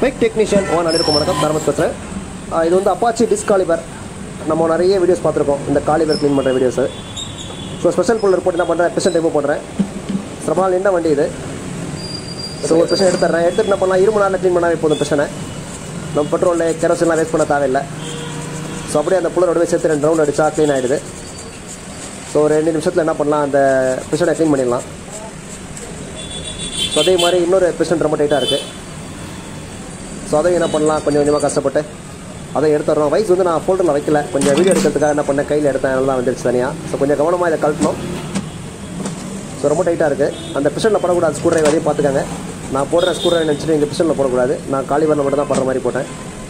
bike technician own அனைவருக்கும் வணக்கம் தர்மஸ் பேசுகிறேன் ஆஹ் இது வந்து அப்பாச்சி டிஸ்காலிபர் நம்ம நிறைய வீடியோஸ் பார்த்துருக்கோம் இந்த காலிபர் க்ளீன் பண்ணுற வீடியோஸு ஸோ ஸ்பெஷல் புல்லர் போட்டு என்ன பண்ணுறேன் பெர்சன்ட் ரிமூவ் பண்ணுறேன் ரொம்ப நாள் என்ன வண்டி இது ஸோ ஒரு பெர்சன் எடுத்துறேன் எடுத்துட்டு என்ன பண்ணலாம் இரும்பு நாளில் க்ளீன் பண்ணாவே போதும் பெர்சனை நம்ம பெட்ரோலில் கெரோசின்லாம் வேஸ்ட் பண்ண தேவையில்லை ஸோ அப்படியே அந்த புல்லரோடவே சேர்த்து ரெண்டு ரவுண்ட் அடித்தா க்ளீன் ஆகிடுது ஸோ ஒரு ரெண்டு நிமிஷத்தில் என்ன பண்ணலாம் அந்த பெர்சனை க்ளீன் பண்ணிடலாம் ஸோ அதே மாதிரி இன்னொரு பெர்சன்ட் ரொம்ப டைட்டாக இருக்குது ஸோ அதையும் என்ன பண்ணலாம் கொஞ்சம் கொஞ்சமாக கஷ்டப்பட்டு அதை எடுத்துடுறோம் வயசு வந்து நான் ஃபோல்டரில் வைக்கல கொஞ்சம் வீடியோ எடுக்கிறதுக்காக என்ன பண்ணேன் கையில் எடுத்தேன் நல்லா வந்துருச்சு தனியாக ஸோ கொஞ்சம் கவனமாக இதை கழட்டணும் ஸோ ரொம்ப டைட்டாக இருக்குது அந்த பிஷனில் போடக்கூடாது ஸ்க்ரூ டிரைவர் அதையும் பார்த்துக்கங்க நான் போடுற ஸ்க்ரூ டிரைவர் நினச்சிட்டு இங்கே பிஷனில் போடக்கூடாது நான் காலிவரில் மட்டும் தான் போடுற மாதிரி போட்டேன்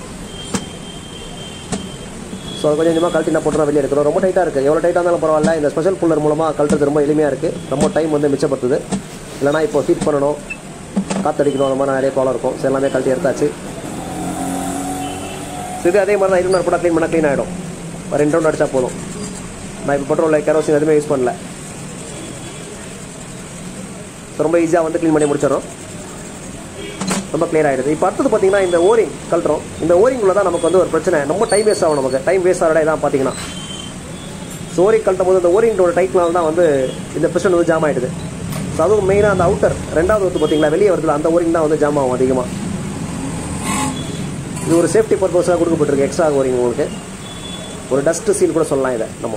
ஸோ அது கொஞ்சம் கொஞ்சமாக கழட்டி நான் போட்டுறோம் வெளியே எடுக்கிறோம் ரொம்ப டைட்டாக இருக்குது எவ்வளோ டைட்டாக இருந்தாலும் பரவாயில்ல இந்த ஸ்பெஷல் புல்லர் மூலமாக கழட்டுறது ரொம்ப எளிமையாக இருக்குது ரொம்ப டைம் வந்து மிச்சப்படுத்துது இல்லைனா இப்போ ஹீட் பண்ணணும் காற்றடிக்கணும் அந்த மாதிரி நிறைய ப்ராப்ளம் இருக்கும் ஸோ எல்லாமே கழட்டி எடுத்தாச்சு ஸோ இது அதே மாதிரி தான் இருநூறு கூட க்ளீன் பண்ணால் க்ளீன் ஆகிடும் ஒரு ரெண்டு ரவுண்ட் அடித்தா போதும் நான் இப்போ பெட்ரோல் கெரோசின் எதுவுமே யூஸ் பண்ணல ஸோ ரொம்ப ஈஸியாக வந்து க்ளீன் பண்ணி முடிச்சிடறோம் ரொம்ப clear ஆகிடுது இப்போ அடுத்தது பார்த்தீங்கன்னா இந்த ஓரிங் கழட்டுறோம் இந்த ஓரிங்குள்ள தான் நமக்கு வந்து ஒரு பிரச்சனை ரொம்ப டைம் வேஸ்ட் ஆகும் நமக்கு டைம் வேஸ்ட் ஆகிட இதான் பார்த்தீங்கன்னா ஸோ ஓரிங் கழட்டும் போது இந்த ஓரிங்கோட டைட்னால தான் வந்து இந்த பிரச்சனை வந்து ஜாம் ஆகிடுது ஸோ அதுவும் மெயினாக அந்த அவுட்டர் ரெண்டாவது வந்து பார்த்தீங்களா வெளியே வருதுல அந்த ஓரிங் தான் வந்து ஜாம் ஆகும் அதிகமாக இது ஒரு சேஃப்டி பர்பஸாக கொடுக்கப்பட்டிருக்கு எக்ஸ்ட்ரா ஓரிங் உங்களுக்கு ஒரு டஸ்ட் சீல் கூட சொல்லலாம் இதை நம்ம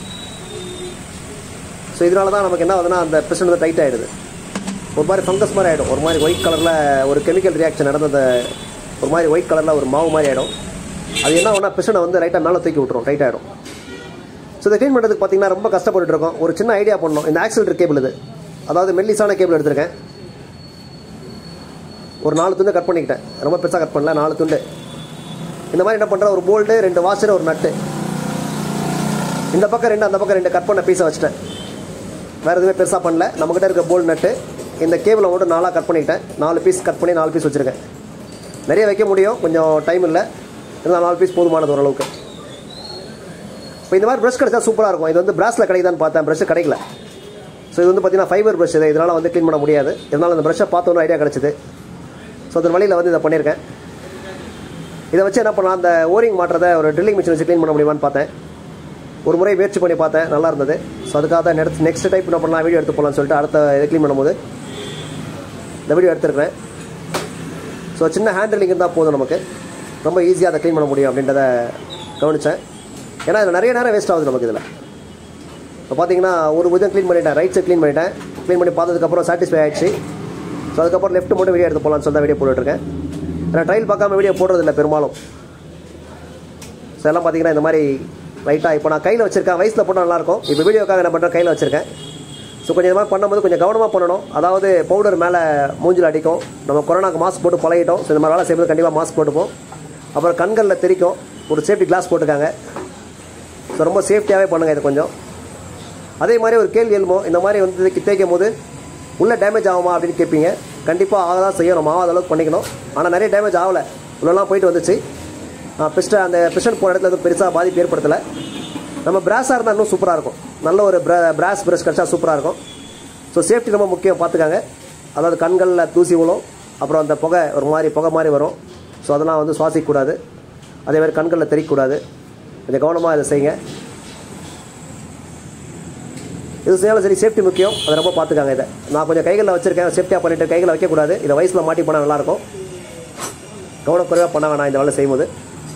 ஸோ இதனால தான் நமக்கு என்ன ஆகுதுன்னா அந்த பிரச்சனை வந்து டைட் ஆகிடுது ஒரு மாதிரி ஃபங்கஸ் மாதிரி ஆகிடும் ஒரு மாதிரி ஒயிட் கலரில் ஒரு கெமிக்கல் ரியாக்ஷன் நடந்தது ஒரு மாதிரி ஒயிட் கலரில் ஒரு மாவு மாதிரி ஆகிடும் அது என்ன ஆகும்னா பிரச்சனை வந்து லைட்டாக மேலே தூக்கி விட்டுரும் டைட் ஆகிடும் ஸோ இதை க்ளீன் பண்ணுறதுக்கு பார்த்தீங்கன்னா ரொம்ப கஷ்டப்பட்டு இருக்கோம் ஒரு சின்ன ஐடியா பண்ணணும் இந்த ஆக்சிலேட்டர் கேபிள் இது அதாவது மெல்லிசான கேபிள் எடுத்திருக்கேன் ஒரு நாலு துண்டு கட் பண்ணிக்கிட்டேன் ரொம்ப பெருசாக கட் பண்ணல நாலு துண்டு இந்த மாதிரி என்ன பண்ணுறேன் ஒரு போல்ட்டு ரெண்டு வாஷர் ஒரு நட்டு இந்த பக்கம் ரெண்டு அந்த பக்கம் ரெண்டு கட் பண்ண பீஸை வச்சுட்டேன் வேறு எதுவுமே பெருசாக பண்ணல நம்மக்கிட்ட இருக்க போல்ட் நட்டு இந்த கேபிளை மட்டும் நாலாக கட் பண்ணிக்கிட்டேன் நாலு பீஸ் கட் பண்ணி நாலு பீஸ் வச்சுருக்கேன் நிறைய வைக்க முடியும் கொஞ்சம் டைம் இல்லை இருந்தால் நாலு பீஸ் போதுமானது ஓரளவுக்கு இப்போ இந்த மாதிரி ப்ரஷ் கிடைச்சா சூப்பராக இருக்கும் இது வந்து பிராஸில் கிடைக்குதான்னு பார்த்தேன் ப்ரஷ் கிடைக்கல ஸோ இது வந்து பார்த்தீங்கன்னா ஃபைபர் ப்ரஷ் இது இதனால் வந்து க்ளீன் பண்ண முடியாது இருந்தாலும் அந்த ப்ரஷ்ஷை பார்த்தோன்னு ஐடியா கிடச்சிது ஸோ அதன் வழியில் வந்து இதை பண்ணியிருக்கேன் இதை வச்சு என்ன பண்ணலாம் அந்த ஓரிங் மாட்டுறதை ஒரு ட்ரில்லிங் மிஷின் வச்சு க்ளீன் பண்ண முடியுமான்னு பார்த்தேன் ஒரு முறை முயற்சி பண்ணி பார்த்தேன் நல்லா இருந்தது ஸோ அதுக்காக தான் நெக்ஸ்ட் நெக்ஸ்ட் டைப் என்ன பண்ணலாம் வீடியோ எடுத்து போகலான்னு சொல்லிட்டு அடுத்த இதை க்ளீன் பண்ணும்போது இந்த வீடியோ எடுத்துருக்கிறேன் ஸோ சின்ன ஹேண்டிலிங் இருந்தால் போதும் நமக்கு ரொம்ப ஈஸியாக அதை க்ளீன் பண்ண முடியும் அப்படின்றத கவனித்தேன் ஏன்னா இதில் நிறைய நேரம் வேஸ்ட் ஆகுது நமக்கு இதில் இப்போ பார்த்தீங்கன்னா ஒரு புதன் க்ளீன் பண்ணிட்டேன் ரைட் சைட் க்ளீன் பண்ணிட்டேன் க்ளீன் பண்ணி பார்த்ததுக்கப்புறம் சாட்டிஸ்ஃபை ஆயிடுச்சு ஸோ அதுக்கப்புறம் லெஃப்ட் மட்டும் வீடியோ எடுத்து போகலான்னு சொல்லி தான் வீடியோ போட்டுட்ருக்கேன் ஏன்னா ட்ரையல் பார்க்காம வீடியோ போடுறதில்ல பெரும்பாலும் ஸோ எல்லாம் பார்த்தீங்கன்னா இந்த மாதிரி லைட்டாக இப்போ நான் கையில் வச்சிருக்கேன் வயசில் போட்டால் நல்லாயிருக்கும் இப்போ வீடியோக்காக என்ன பண்ணுறேன் கையில் வச்சிருக்கேன் ஸோ கொஞ்சம் இந்த மாதிரி பண்ணும்போது கொஞ்சம் கவனமாக பண்ணணும் அதாவது பவுடர் மேலே மூஞ்சில் அடிக்கும் நம்ம கொரோனாக்கு மாஸ்க் போட்டு பழகிட்டோம் ஸோ இந்த மாதிரி வேலை செய்யும்போது கண்டிப்பாக மாஸ்க் போட்டுப்போம் அப்புறம் கண்களில் தெரிக்கும் ஒரு சேஃப்டி கிளாஸ் போட்டுக்காங்க ஸோ ரொம்ப சேஃப்டியாகவே பண்ணுங்கள் இது கொஞ்சம் அதே மாதிரி ஒரு கேள்வி எழுமோ இந்த மாதிரி வந்து தேய்க்கும் போது உள்ளே டேமேஜ் ஆகுமா அப்படின்னு கேட்பீங்க கண்டிப்பாக ஆக தான் செய்யும் நம்ம ஆகாத அளவுக்கு பண்ணிக்கணும் ஆனால் நிறைய டேமேஜ் ஆகலை உள்ளெல்லாம் போயிட்டு வந்துச்சு பிஸ்ட அந்த பிஸ்டன் போன இடத்துல எதுவும் பெருசாக பாதிப்பு ஏற்படுத்தலை நம்ம பிராஸாக இருந்தால் இன்னும் சூப்பராக இருக்கும் நல்ல ஒரு பிரா பிராஸ் பிரஷ் கிடச்சா சூப்பராக இருக்கும் ஸோ சேஃப்டி ரொம்ப முக்கியம் பார்த்துக்காங்க அதாவது கண்களில் தூசி விழும் அப்புறம் அந்த புகை ஒரு மாதிரி புகை மாதிரி வரும் ஸோ அதெல்லாம் வந்து சுவாசிக்கக்கூடாது அதே மாதிரி கண்களில் தெரியக்கூடாது கொஞ்சம் கவனமாக இதை செய்யுங்க இது செய்யாலும் சரி சேஃப்டி முக்கியம் அதை ரொம்ப பார்த்துக்காங்க இதை நான் கொஞ்சம் கைகளில் வச்சிருக்கேன் சேஃப்டியாக பண்ணிட்டு கைகளில் வைக்கக்கூடாது இதை வயசில் மாட்டி போனால் நல்லாயிருக்கும் கவனக்குறைவாக பண்ண வேணாம் இந்த வேலை செய்யும்போது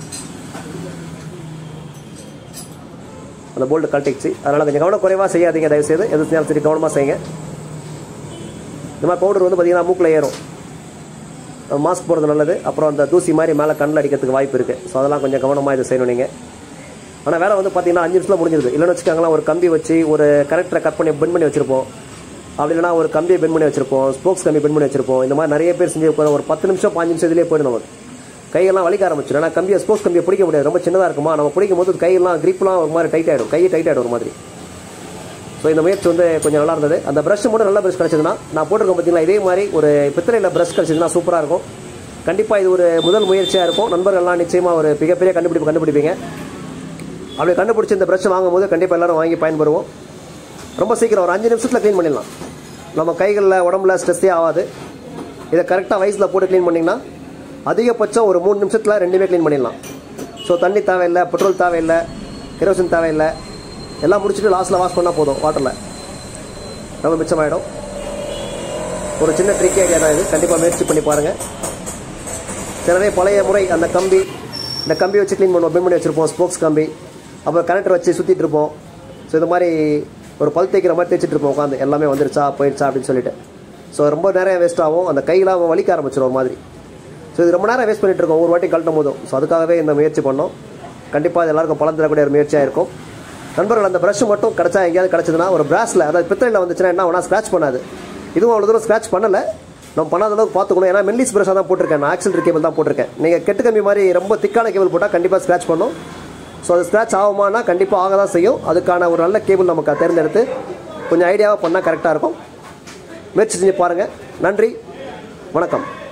அந்த போல்ட்டு கழட்டிச்சு அதனால் கொஞ்சம் கவனக்குறைவாக செய்யாதீங்க தயவுசெய்து எது செஞ்சாலும் சரி கவனமாக செய்யுங்க இந்த மாதிரி பவுடர் வந்து பார்த்தீங்கன்னா மூக்கில் ஏறும் மாஸ்க் போடுறது நல்லது அப்புறம் அந்த தூசி மாதிரி மேலே கண்ணில் அடிக்கிறதுக்கு வாய்ப்பு இருக்குது ஸோ அதெல்லாம் கொஞ்சம் கவனமாக இதை செய்யணும் நீங்கள் ஆனால் வேலை வந்து பார்த்தீங்கன்னா அஞ்சு நிமிஷத்தில் முடிஞ்சிருது இல்லைன்னு வச்சுக்கோங்களேன் ஒரு கம்பி வச்சு ஒரு கரெக்டரை கட் பண்ணி பெண்ட் பண்ணி வச்சிருப்போம் அப்படி இல்லைனா ஒரு கம்பியை பெண்ட் பண்ணி வச்சிருப்போம் ஸ்போக்ஸ் கம்பி பெண்ட் பண்ணி வச்சிருப்போம் இந்த மாதிரி நிறைய பேர் செஞ்சு ஒரு பத்து நிமிஷம் பாஞ்சு நிமிஷம் இதுலேயே போயிடும் நமக்கு கையெல்லாம் வலிக்க ஆரம்பிச்சிடும் ஏன்னா கம்பியை ஸ்போக்ஸ் கம்பியை பிடிக்க முடியாது ரொம்ப சின்னதாக இருக்குமா நம்ம பிடிக்கும் போது கையெல்லாம் கிரிப்லாம் ஒரு மாதிரி டைட் ஆகிடும் கையை டைட் ஆகிடும் ஒரு மாதிரி ஸோ இந்த முயற்சி வந்து கொஞ்சம் நல்லா இருந்தது அந்த ப்ரஷ் மட்டும் நல்ல ப்ரஷ் கிடச்சதுன்னா நான் போட்டிருக்கேன் பார்த்தீங்களா இதே மாதிரி ஒரு பித்தளையில் ப்ரஷ் கிடச்சதுன்னா சூப்பராக இருக்கும் கண்டிப்பாக இது ஒரு முதல் முயற்சியாக இருக்கும் நண்பர்கள்லாம் நிச்சயமாக ஒரு மிகப்பெரிய கண்டுபிடிப்பு கண்டுபிடிப்பீங்க அப்படி கண்டுபிடிச்சி இந்த ப்ரஷ் வாங்கும்போது கண்டிப்பாக எல்லாரும் வாங்கி பயன்பெறுவோம் ரொம்ப சீக்கிரம் ஒரு அஞ்சு நிமிஷத்தில் க்ளீன் பண்ணிடலாம் நம்ம கைகளில் உடம்புல ஸ்ட்ரெஸ்ஸே ஆகாது இதை கரெக்டாக வயசில் போட்டு க்ளீன் பண்ணிங்கன்னா அதிகபட்சம் ஒரு மூணு நிமிஷத்தில் ரெண்டுமே க்ளீன் பண்ணிடலாம் ஸோ தண்ணி தேவையில்லை பெட்ரோல் தேவையில்லை கெரோசின் தேவையில்லை எல்லாம் முடிச்சுட்டு லாஸ்ட்டில் வாஷ் பண்ணால் போதும் வாட்டரில் ரொம்ப மிச்சமாயிடும் ஒரு சின்ன ட்ரிக் ஐடியா தான் இது கண்டிப்பாக முயற்சி பண்ணி பாருங்கள் சிலவே பழைய முறை அந்த கம்பி இந்த கம்பி வச்சு க்ளீன் பண்ணுவோம் பின் பண்ணி வச்சுருப்போம் ஸ்போக்ஸ் கம்பி அப்புறம் கனெக்டர் வச்சு சுற்றிட்டு இருப்போம் ஸோ இந்த மாதிரி ஒரு பல் தேய்க்கிற மாதிரி தேய்ச்சிட்டு இருப்போம் உட்காந்து எல்லாமே வந்துருச்சா போயிடுச்சா அப்படின்னு சொல்லிட்டு ஸோ ரொம்ப நேரம் வேஸ்ட் ஆகும் அந்த கையெல்லாம் வலிக்க ஆரம்பிச்சிடும் ஒரு மாதிரி ஸோ இது ரொம்ப நேரம் வேஸ்ட் பண்ணிட்டு இருக்கோம் ஒரு வாட்டி கழட்டும் போதும் ஸோ அதுக்காகவே இந்த முயற்சி பண்ணோம் கண்டிப்பாக இது எல்லாருக்கும் பலன் தரக்கூடிய ஒரு முயற்சியாக இருக்கும் நண்பர்கள் அந்த ப்ரஷ் மட்டும் கிடச்சா எங்கேயாவது கிடச்சதுன்னா ஒரு பிராஸில் அதாவது பித்தளையில் வந்துச்சுன்னா என்ன ஒன்றா ஸ்க்ராச் பண்ணாது இதுவும் அவ்வளோ தூரம் ஸ்க்ராச் பண்ணலை நம்ம பண்ணாத அளவுக்கு பார்த்துக்கணும் ஏன்னா மெல்லிஸ் பிரஷாக தான் போட்டிருக்கேன் நான் ஆக்சிடென்ட் கேபிள் தான் போட்டிருக்கேன் நீங்கள் கெட்டு கம்பி மாதிரி ரொம்ப திக்கான கேபிள் போட்டால் கண்டிப்பாக ஸ்க்ராச் பண்ணும் ஸோ அது ஸ்க்ராச் ஆகுமானா கண்டிப்பாக ஆக தான் செய்யும் அதுக்கான ஒரு நல்ல கேபிள் நமக்கு தேர்ந்தெடுத்து கொஞ்சம் ஐடியாவாக பண்ணால் கரெக்டாக இருக்கும் முயற்சி செஞ்சு பாருங்கள் நன்றி வணக்கம்